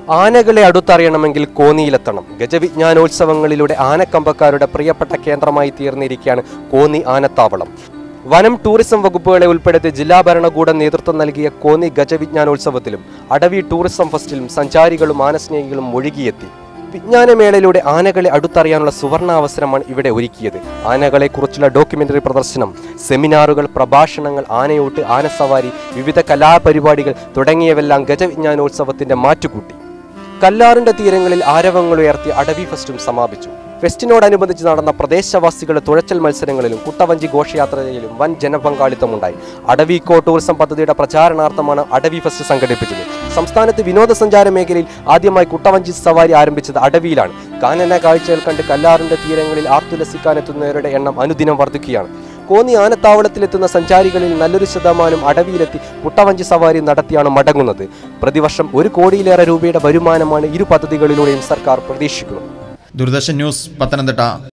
ആനകളെ അടുത്തറിയണമെങ്കിൽ കോന്നിയിലെത്തണം ഗജവിജ്ഞാനോത്സവങ്ങളിലൂടെ ആനക്കമ്പക്കാരുടെ പ്രിയപ്പെട്ട കേന്ദ്രമായി തീർന്നിരിക്കുകയാണ് കോന്നി ആനത്താവളം വനം ടൂറിസം വകുപ്പുകളെ ഉൾപ്പെടുത്തി ജില്ലാ ഭരണകൂടം നേതൃത്വം നൽകിയ കോന്നി ഗജവിജ്ഞാനോത്സവത്തിലും അടവി ടൂറിസം ഫെസ്റ്റിലും സഞ്ചാരികളും ആനസ്നേഹികളും ഒഴുകിയെത്തി വിജ്ഞാനമേളയിലൂടെ ആനകളെ അടുത്തറിയാനുള്ള സുവർണാവസരമാണ് ഇവിടെ ഒരുക്കിയത് ആനകളെക്കുറിച്ചുള്ള ഡോക്യുമെന്ററി പ്രദർശനം സെമിനാറുകൾ പ്രഭാഷണങ്ങൾ ആനയോട്ട് ആനസവാരി വിവിധ കലാപരിപാടികൾ തുടങ്ങിയവെല്ലാം ഗജവിജ്ഞാനോത്സവത്തിന്റെ മാറ്റുകൂട്ടി കല്ലാറിന്റെ തീരങ്ങളിൽ ആരവങ്ങൾ ഉയർത്തി അടവി ഫെസ്റ്റും സമാപിച്ചു ഫെസ്റ്റിനോടനുബന്ധിച്ച് നടന്ന പ്രദേശവാസികളുടെ തുഴച്ചൽ മത്സരങ്ങളിലും കുട്ടവഞ്ചി ഘോഷയാത്രയിലും വൻ ജനപങ്കാളിത്തമുണ്ടായി അടവി ഇക്കോ ടൂറിസം പദ്ധതിയുടെ പ്രചാരണാർത്ഥമാണ് അടവി ഫെസ്റ്റ് സംഘടിപ്പിച്ചത് സംസ്ഥാനത്ത് വിനോദസഞ്ചാര മേഖലയിൽ ആദ്യമായി കുട്ടവഞ്ചി സവാരി ആരംഭിച്ചത് അടവിയിലാണ് കാനന കാഴ്ചകൾ കണ്ട് കല്ലാറിന്റെ തീരങ്ങളിൽ ആർത്തുലസിക്കാനെത്തുന്നവരുടെ എണ്ണം അനുദിനം വർദ്ധിക്കുകയാണ് കോന്നി ആനത്താവളത്തിലെത്തുന്ന സഞ്ചാരികളിൽ നല്ലൊരു ശതമാനം അടവിയിലെത്തി കുട്ടവഞ്ചി സവാരി നടത്തിയാണ് മടങ്ങുന്നത് പ്രതിവർഷം ഒരു കോടിയിലേറെ രൂപയുടെ വരുമാനമാണ് ഇരു പദ്ധതികളിലൂടെയും സർക്കാർ പ്രതീക്ഷിക്കുന്നത് ദൂരദർശൻ ന്യൂസ് പത്തനംതിട്ട